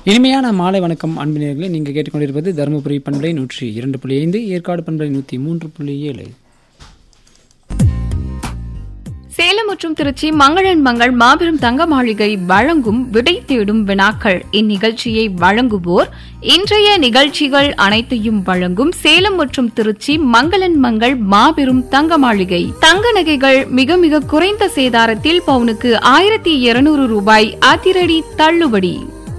இனிமையான மாலை வணக்கம் அன்பினர்களே நீங்கள் கேட்டுக்கொண்டிருப்பது தருமபுரி பண்பலை நூற்றி இரண்டு புள்ளி ஐந்து ஏற்காடு பண்பலை நூற்றி மூன்று புள்ளி ஏழு சேலம் மற்றும் திருச்சி மங்களன் மங்கள் மாபெரும் தங்க மாளிகை வழங்கும் விடை தேடும் வினாக்கள் இந்நிகழ்ச்சியை வழங்குவோர் இன்றைய நிகழ்ச்சிகள் அனைத்தையும் வழங்கும் சேலம் மற்றும் திருச்சி மங்களன் மங்கள் மாபெரும் தங்க மாளிகை தங்க நகைகள் மிக மிக குறைந்த சேதாரத்தில் பவுனுக்கு ஆயிரத்தி இருநூறு ரூபாய் அதிரடி தள்ளுபடி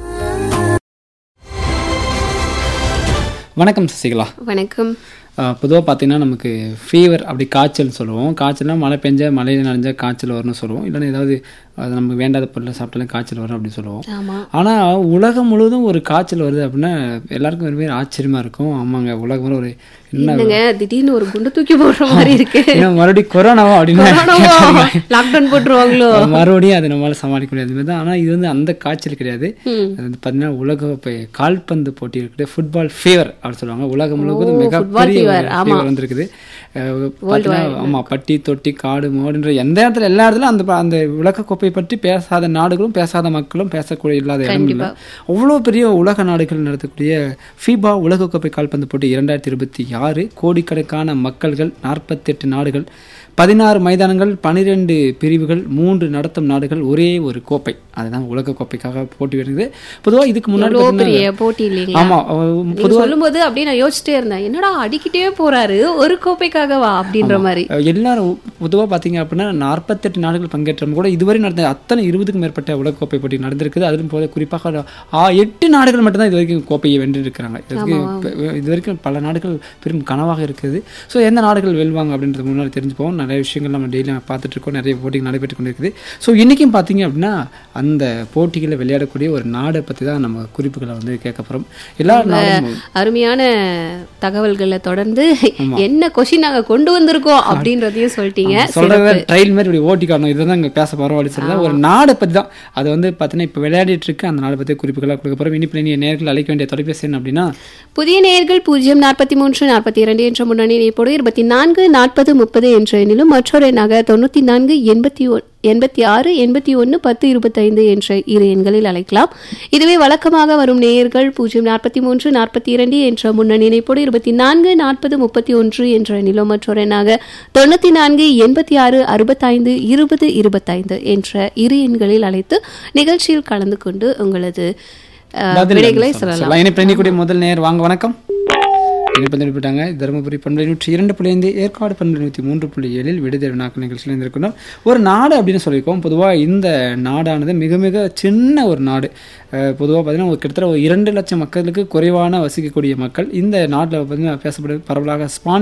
வணக்கம் சசிகலா வணக்கம் பொதுவாக பார்த்தீங்கன்னா நமக்கு ஃபீவர் அப்படி காய்ச்சல் சொல்லுவோம் காய்ச்சல்னா மழை பெஞ்ச மழையில் நனைஞ்ச காய்ச்சல் வரும்னு சொல்லுவோம் இல்லைன்னா ஏதாவது அது நமக்கு வேண்டாத பொருளை சாப்பிட்டாலும் காய்ச்சல் வரும் அப்படின்னு சொல்லுவோம் ஆமா ஆனால் உலகம் முழுவதும் ஒரு காய்ச்சல் வருது அப்படின்னா எல்லாருக்கும் ஒரு பேர் ஆச்சரியமா இருக்கும் ஆமாங்க உலகம் முழுவதும் ஒரு என்ன என்னங்க திடீர்னு ஒரு குண்டு தூக்கி போடுற மாதிரி இருக்கு ஏன்னா மறுபடியும் கொரோனாவா அப்படின்னு லாக்டவுன் போட்டுருவாங்களோ மறுபடியும் அதை நம்மளால சமாளிக்க முடியாது மாதிரி தான் ஆனால் இது வந்து அந்த காய்ச்சல் கிடையாது அது வந்து பார்த்தீங்கன்னா உலக இப்போ கால்பந்து போட்டி இருக்குது ஃபுட்பால் ஃபீவர் அப்படின்னு சொல்லுவாங்க உலகம் முழுவதும் மிகப்பெரிய ஃபீவர் வந்திருக்குது அஹ் பார்த்தீங்கன்னா ஆமா பட்டி தொட்டி காடு மோடுன்ற எந்த இடத்துல எல்லா இடத்துலயும் அந்த ப- அந்த உலக கோப்பை பற்றி பேசாத நாடுகளும் பேசாத மக்களும் பேசக்கூடிய இல்லாத இடம் இல்லை அவ்வளோ பெரிய உலக நாடுகள் நடத்தக்கூடிய ஃபீபா உலகக்கோப்பை கால்பந்து போட்டி இரண்டாயிரத்தி இருபத்தி ஆறு கோடிக்கணக்கான மக்கள்கள் நாற்பத்தெட்டு நாடுகள் பதினாறு மைதானங்கள் பனிரெண்டு பிரிவுகள் மூன்று நடத்தும் நாடுகள் ஒரே ஒரு கோப்பை அதுதான் உலக கோப்பைக்காக போட்டி வருகிறது பொதுவா இதுக்கு முன்னாடி எவ்வளோ பார்த்தீங்கன்னா- பெரிய போட்டி இல்லைங்களா ஆமா அஹ் நீங்க சொல்லும்போது அப்படியே நான் யோசிச்சிட்டே இருந்தேன் என்னடா அடிக்கிட்டே போறாரு ஒரு கோப்பைக்காகவா அப்படின்ற மாதிரி அஹ் எல்லாரும் பொதுவாக பார்த்தீங்க அப்படின்னா நாற்பத்தெட்டு நாடுகள் பங்கேற்றம் கூட இதுவரை நடந்த அத்தனை இருபதுக்கும் மேற்பட்ட உலகக்கோப்பை போட்டி நடந்திருக்குது அதிலும் போல குறிப்பாக ஒரு ஆ, எட்டு நாடுகள் மட்டும்தான் இது வரைக்கும் கோப்பையை வென்றிருக்கிறாங்க இது வரைக்கும் இப்ப- இது வரைக்கும் பல நாடுகள் பெரும் கனவாக இருக்குது ஸோ எந்த நாடுகள் வெல்வாங்க அப்படின்றது முன்னாடி தெரிஞ்சுப்போம் நிறைய விஷயங்கள் நம்ம டெய்லி பார்த்துட்டு இருக்கோம் நிறைய போட்டிகள் நடைபெற்று கொண்டிருக்குது ஸோ இன்றைக்கும் பார்த்தீங்க அப்படின்னா அந்த போட்டிகளில் விளையாடக்கூடிய ஒரு நாடை பற்றி தான் நம்ம குறிப்புகளை வந்து கேட்க போகிறோம் எல்லா நாடும் அருமையான தகவல்களை தொடர்ந்து என்ன கொஷின் நாங்க கொண்டு வந்திருக்கோம் அப்படின்றதையும் சொல்லிட்டீங்க சொல்றத ட்ரையல் மாதிரி இப்படி ஓட்டி காட்டணும் இதுதான் இங்க பேச போறோம் அப்படின்னு சொல்லி ஒரு நாடை பத்தி தான் அது வந்து பார்த்தீங்கன்னா இப்போ விளையாடிட்டு இருக்கு அந்த நாடை பத்தி குறிப்புகளாக கொடுக்க போறோம் இனிப்பில் நீ நேர்கள் அழைக்க வேண்டிய தொலைபேசி என்ன அப்படின்னா புதிய நேயர்கள் பூஜ்ஜியம் நாற்பத்தி மூன்று நாற்பத்தி இரண்டு என்ற முன்னணி இணைப்போடு இருபத்தி நான்கு நாற்பது முப்பது என்ற எண்ணிலும் மற்றொரு எண்ணாக தொண்ணூத்தி நான்கு எண்பத்தி ஒன் எண்பத்தி ஆறு எண்பத்தி ஒன்று பத்து இருபத்தைந்து என்ற இரு எண்களில் அழைக்கலாம் இதுவே வழக்கமாக வரும் நேயர்கள் பூஜ்ஜியம் நாற்பத்தி மூன்று நாற்பத்தி இரண்டு என்ற முன்னணி இணைப்போடு இருபத்தி நான்கு நாற்பது முப்பத்தி ஒன்று என்ற எண்ணிலும் மற்றொரு எண்ணாக தொண்ணூத்தி நான்கு எண்பத்தி ஆறு அறுபத்தைந்து இருபது இருபத்தைந்து என்ற இரு எண்களில் அழைத்து நிகழ்ச்சியில் கலந்து கொண்டு உங்களது அஹ், பதில் விடைகளை என்ன சொல்லலாம் சொல்லலாம் இனிப்பில் நீக்கூடிய முதல் நேர் வாங்க வணக்கம் இனிப்பில் நிறுப்பிட்டாங்க தருமபுரி பண்பலை நூற்றி இரண்டு புள்ளி ஐந்து ஏற்காடு பண்பலை நூற்றி மூன்று புள்ளி ஏழில் விடுதலை வினாக்கள் நிகழ்ச்சியில் இருந்திருக்கணும் ஒரு நாடு அப்படின்னு சொல்லியிருக்கோம் பொதுவாக இந்த நாடானது மிக மிக சின்ன ஒரு நாடு பொதுவாக பார்த்தீங்கன்னா ஒரு கிட்டத்தட்ட ஒரு இரண்டு லட்சம் மக்களுக்கு குறைவான வசிக்கக்கூடிய மக்கள் இந்த நாட்டில் பார்த்தீங்கன்னா பேசப்படுறது பரவலாக ஸ்பானிஷ்